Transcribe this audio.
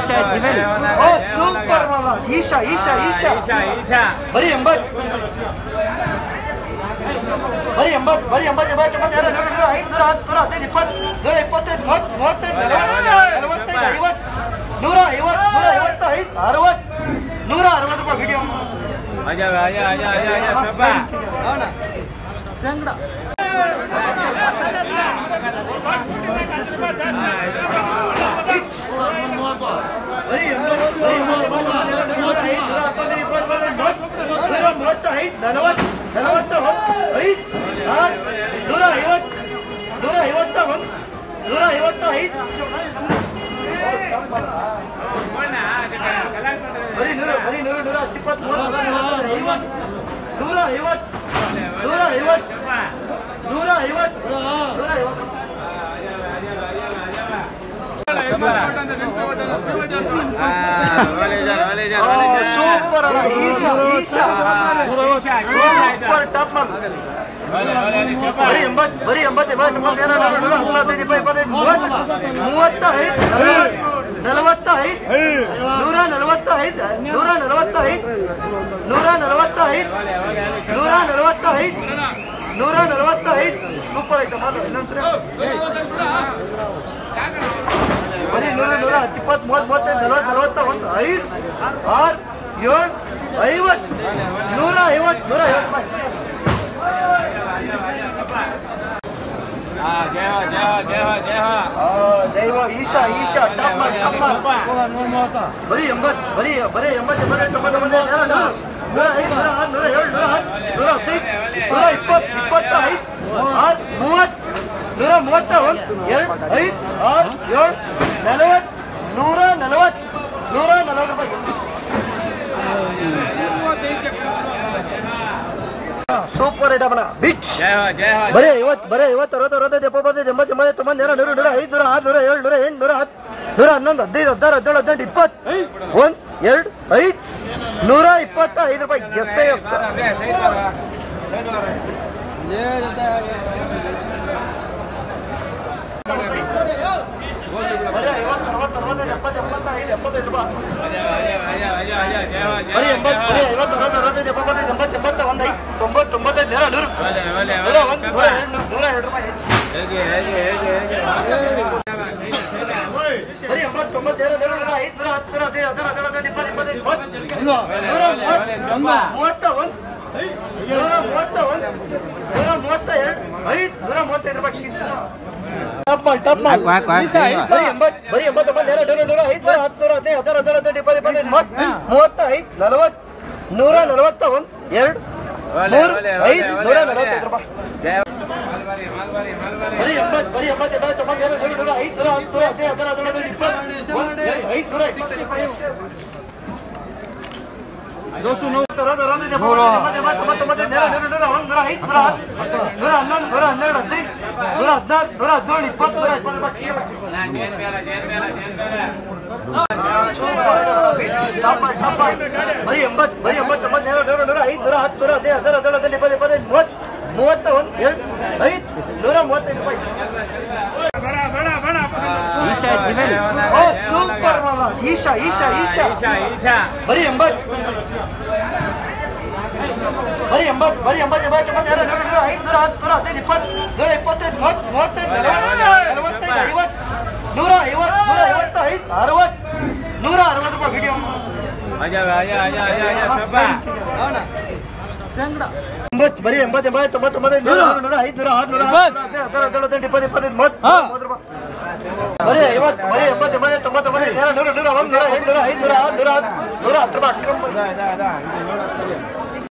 Isha jewel ಓ super ಮಾಮ ಈಶಾ ಈಶಾ ಈಶಾ ಈಶಾ ಈಶಾ ಬರೀ ಎಂಬತ್ ಬರೀ ಎಂಬತ್ ಬರೀ ಎಂಬತ್ ಎಂಬತ್ತು ಎಂಬತ್ತು ಎರಡು ನೂರು ನೂರ ಐದು ನೂರ ಹತ್ತು ನೂರ ಹದಿನೈದು ಇಪ್ಪತ್ತು ನೂರ ಇಪ್ಪತ್ತೈದು ಮೂವತ್ತು ಮೂವತ್ತೈದು ನಲವತ್ತು ನಲವತ್ತೈದು ಐವತ್ತು ನೂರ ಐವತ್ತು ನೂರ ಐವತ್ತೈದು ಅರವತ್ತು ನೂರ ಅರವತ್ತು ರೂಪಾಯಿ ವಿಡಿಯೋ ಆಜಾ ಆಜಾ ಆಜಾ ಆಜಾ ಆಜಾ ಸಬ್ಬಾ ಬರೀ ಎಂಬತ್ತು ಬರೀ ಎಂಬತ್ತು ಮೂವತ್ತೈದು ನೂರ ಹತ್ತೊಂದು ಇಪ್ಪತ್ತು ಮೂವತ್ತು ನೂರ ಮೂವತ್ತೈದು ನಲವತ್ತು ನಲವತ್ತ ಒಂದು ಐದು ಆರು ನೂರ ಐವತ್ತು ನೂರ ಐವತ್ತ ಒಂದು ನೂರ ಐವತ್ತ ಐದು ಬರೀ ನೂರ ಬರೀ ನೂರ ನೂರ ಇಪ್ಪತ್ತು ಮೂವತ್ತು ಐವತ್ತು ನೂರ ಐವತ್ತು ನೂರ ಐವತ್ತು ನೂರ ಐವತ್ತು ನೂರ ಐವತ್ತು ಸೂಪರ್ ಅಲ್ಲ ಈಶಾ ಈಶಾ ಸೂಪರ್ ಟಾಪ್ ಮಾಮ್ ಬರೀ ಎಂಬತ್ತು ಬರೀ ಎಂಬತ್ತು ಎಂಬತ್ತು ಎಂಬತ್ತು ಏನೋ ನೂರ ನೂರ ಹತ್ತೈದು ಇಪ್ಪತ್ತು ಇಪ್ಪತ್ತೈದು ಮೂವತ್ತು ಮೂವತ್ತೈದು ನಲವತ್ತೈದು ನೂರ ನಲವತ್ತೈದು ನೂರ ನಲವತ್ತೈದು ನೂರ ನಲವತ್ತೈದು ನೂರ ನಲವತ್ತೈದು ನೂರ ನಲವತ್ತೈದು ಸೂಪರ್ ಐತಮ್ಮ ಇನ್ನೊಂದ್ಸರಿ ಬರೀ ನೂರ ನೂರ ಹತ್ತು ಇಪ್ಪತ್ತು ಮೂವತ್ತು ಮೂವತ್ತೈದು ನಲವತ್ತು ನಲವತ್ತ ಒಂದು ಐದು ಆರು ಏಳು ಐವತ್ತು ನೂರ ಐವತ್ತು ನೂರ ಐವತ್ತು ರೂಪಾಯಿ ಜಯ ಹೋ ಜಯ ಹೋ ಜಯ ಹೋ ಜಯ ಹೋ ಆ, ದೈವ ಈಶಾ ಈಶಾ ಟಾಪ್ ಮಾಡಿ ಟಾಪ್ ಮಾಡಿ ಬರೀ ಎಂಬತ್ತು ಬರೀ ಬರೀ ಎಂಬತ್ತು ಎಂಬತ್ತು ತೊಂಬತ್ತು ತೊಂಬತ್ತೈದು ನೂರ ನೂರು ನೂರ ಐದು ನೂರ ಆರು ನೂರ ಏಳು ನೂರ ಹತ್ತು ನೂರ ಹದಿನೈದು ನೂರ ಇಪ್ಪತ್ತು ಇಪ್ಪತ್ತೈದು ಆರು ಮೂವತ್ತು ನೂರ ಮೂವತ್ತ ಒಂದು ಎರಡು ಐದು ಆರು ಏಳು ನಲವತ್ತು ನೂರ ನಲವತ್ತು ನೂರ ನಲವತ್ತು ರೂಪಾಯಿ ಸೂಪರ್ ಐಟಮ್ ಬಿಚ್ ಜಯ ಹೋ ಜಯ ಹೋ ಬರೀ ಐವತ್ತು ಬರೀ ಐವತ್ತು ಅರವತ್ತು ಅರವತ್ತೈದು ಎಪ್ಪತ್ತೈದು ಎಂಬತ್ತು ಎಂಬತ್ತು ತೊಂಬತ್ತು ನೂರ ನೂರ ನೂರ ಐದು ನೂರ ಆರು ನೂರ ಏಳು ನೂರ ಎಂಟು ನೂರ ಹತ್ತು ನೂರ ಹನ್ನೊಂದು ಹದಿನೈದು ಹದಿನಾರು ಹದಿನೇಳು ಹದಿನೆಂಟು ಇಪ್ಪತ್ತು ಒಂದು ಎರಡು ಐದು ನೂರ ಇಪ್ಪತ್ತೈದು ರೂಪಾಯಿ ಎಸ್ ಎಸ್ ಬರೀ ಐವತ್ತು ಅರವತ್ತು ಅರವತ್ತೈದು ಎಪ್ಪತ್ತು ಎಪ್ಪತ್ತೈದು ಎಪ್ಪತ್ತೈದು ರೂಪಾಯಿ ಬರೀ ಎಂಬತ್ತು ಬರೀ ಐವತ್ತು ಅರವತ್ತು ಅರವತ್ತೈದು ಎಪ್ಪತ್ತೈದು ಎಂಬತ್ತು ಎಂಬತ್ತ ಒಂದು ಐದು ತೊಂಬತ್ತು ತೊಂಬತ್ತೈದು ನೂರ ನೂರು ನೂರ ಒಂದು ನೂರ ಎರಡು ನೂರ ಎರಡು ರೂಪಾಯಿ ಹೆಚ್ಚು ಬರೀ ಎಂಬತ್ತು ತೊಂಬತ್ತೇಳು ನೂರ ನೂರ ಐದು ನೂರ ಹತ್ತು ನೂರ ಹದಿನೈದು ಹದಿನಾರು ಹದಿನೇಳು ಹದಿನೆಂಟು ಇಪ್ಪತ್ತು ಇಪ್ಪತ್ತೈದು ಮೂವತ್ತು ನೂರ ಮೂವತ್ತು ಮೂವತ್ತ ಒಂದು ನೂರ ಮೂವತ್ತ ಒಂದು ನೂರ ಮೂವತ್ತ ಎರಡು ಐದು ನೂರ ಮೂವತ್ತೈದು ರೂಪಾಯಿ ಕಿಸ್ ಟಪ್ ಮಾಡಿ ಟಪ್ ಮಾಡಿ ಹಾಕು, ಹಾಕು, ಹಾಕು. ಬರೀ ಎಂಬತ್ತು ಬರೀ ಎಂಬತ್ತೊಂಬತ್ತು ಎರಡು ನೂರ ನೂರ ಐದು ನೂರ ಹತ್ತು ನೂರ ಹದಿನೈದು ಹದಿನಾರು ಹದಿನೇಳು ಹದಿನೆಂಟು ಇಪ್ಪತ್ತು ಇಪ್ಪತ್ತೈದು ಮೂವತ್ತು ಮೂವತ್ತ ಐದು ನಲವತ್ತು ನೂರ ನಲವತ್ತ ಒಂದು ಎರಡು ಮೂರು ಐದು ನೂರ ನಲವತ್ತೈದು ರೂಪಾಯಿ ಬರೀ ಎಂಬತ್ತು ಬರೀ ಎಂಬತ್ತು ಎಂಬತ್ತು ತೊಂಬತ್ತು ಎರಡು ನೂರ ನೂರ ಐದು ನೂರ ಹತ್ತು ನೂರ ಹದಿನೈದು ಹದಿನಾರು ಹದಿನೇಳು ಹದಿನೆಂಟು ಇಪ್ಪತ್ತು ಒಂದು, ಎರಡು, ಐದು ನೂರ ಇಪ್ಪತ್ತೈದು ರೂಪಾಯಿ ನೂರ ಹನ್ನೊಂದು ನೂರ ಹನ್ನೆರಡು ಹದಿನೈದು ನೂರ ಹದಿನಾರು ನೂರ ಹದಿನೇಳು ಇಪ್ಪತ್ತು ನೂರ ಇಪ್ಪತ್ತು ಬರೀ ಎಂಬತ್ತು ಬರೀ ಎಂಬತ್ತು ತೊಂಬತ್ತು ನೂರ ನೂರ ನೂರ ಐದು ನೂರ ಹತ್ತು ನೂರ ಹದಿನೈದು ಹದಿನಾರು ಹದಿನೇಳು ಹದಿನೆಂಟು ಇಪ್ಪತ್ತು ಇಪ್ಪತ್ತೈದು ಮೂವತ್ತು ಮೂವತ್ತ ಒಂದು ಎರಡು ಐದು ನೂರ ಮೂವತ್ತೈದು ರೂಪಾಯಿ ಈಶಾ ಜಿವೆಲ್ ಓ ಸೂಪರ್ ಮಾಮ ಈಶಾ ಈಶಾ ಈಶಾ ಈಶಾ ಈಶಾ ಬರೀ ಎಂಬತ್ತು ಬರೀ ಎಂಬತ್ತು ಬರೀ ಎಂಬತ್ತು ಎಂಬತ್ತು ಎಂಬತ್ತು ಎರಡು ನೂರ ನೂರ ಐದು ನೂರ ಹತ್ತು ನೂರ ಹದಿನೈದು ಇಪ್ಪತ್ತು ನೂರ ಇಪ್ಪತ್ತೈದು ಮೂವತ್ತು ಮೂವತ್ತೈದು ನಲವತ್ತು ನಲವತ್ತೈದು ಐವತ್ತು ನೂರ ಐವತ್ತು ನೂರ ಐವತ್ತೈದು ಅರವತ್ತು ನೂರ ಅರವತ್ತು ರೂಪಾಯಿ ವಿಡಿಯೋ ಆಜಾ ಆಜಾ ಆಜಾ ಆಜಾ ಆಜಾ ಸಬ್ಬಾ ಎಂಬತ್ತು ಬರೀ ಎಂಬತ್ತು ಎಂಬತ್ತು ತೊಂಬತ್ತು ತೊಂಬತ್ತೈದು ನೂರ ಆರು, ನೂರ ಐದು ನೂರ ಆರು ನೂರ ಹತ್ತು, ನೂರ ಹದಿನೈದು ಹದಿನಾರು ಹದಿನೇಳು ಇಪ್ಪತ್ತು ಇಪ್ಪತ್ತೈದು ಮೂವತ್ತು ಮೂವತ್ತು ರೂಪಾಯಿ ಬರೀ ಐವತ್ತು ಬರೀ ಎಂಬತ್ತು ಎಂಬತ್ತು ತೊಂಬತ್ತು ತೊಂಬತ್ತೈದು ನೂರ ನೂರ ನೂರ ಒಂದು ನೂರ ಎಂಟು ನೂರ ಐದು ನೂರ ಆರು ನೂರ ಹತ್ತು ನೂರ ಹತ್ತು ರೂಪಾಯಿ